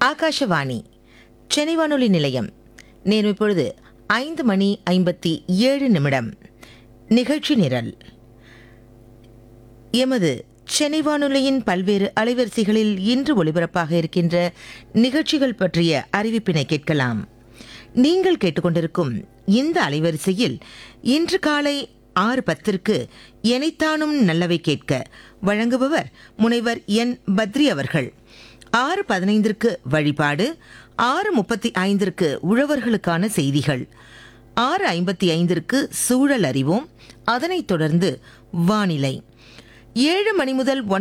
ஆகாஷவாணி சென்னை வானொலி நிலையம் நேரம் இப்பொழுது ஐந்து மணி ஐம்பத்தி ஏழு நிமிடம் நிகழ்ச்சி நிரல் எமது சென்னை வானொலியின் பல்வேறு அலைவரிசைகளில் இன்று ஒளிபரப்பாக இருக்கின்ற நிகழ்ச்சிகள் பற்றிய அறிவிப்பினை கேட்கலாம் நீங்கள் கேட்டுக்கொண்டிருக்கும் இந்த அலைவரிசையில் இன்று காலை ஆறு பத்திற்கு எனைத்தானும் நல்லவை கேட்க வழங்குபவர் முனைவர் என் பத்ரி அவர்கள் ஆறு பதினைந்திற்கு வழிபாடு ஆறு முப்பத்தி ஐந்திற்கு உழவர்களுக்கான செய்திகள் ஆறு ஐம்பத்தி ஐந்திற்கு சூழல் அறிவோம் அதனைத் தொடர்ந்து வானிலை ஏழு மணி முதல் ஒன்பது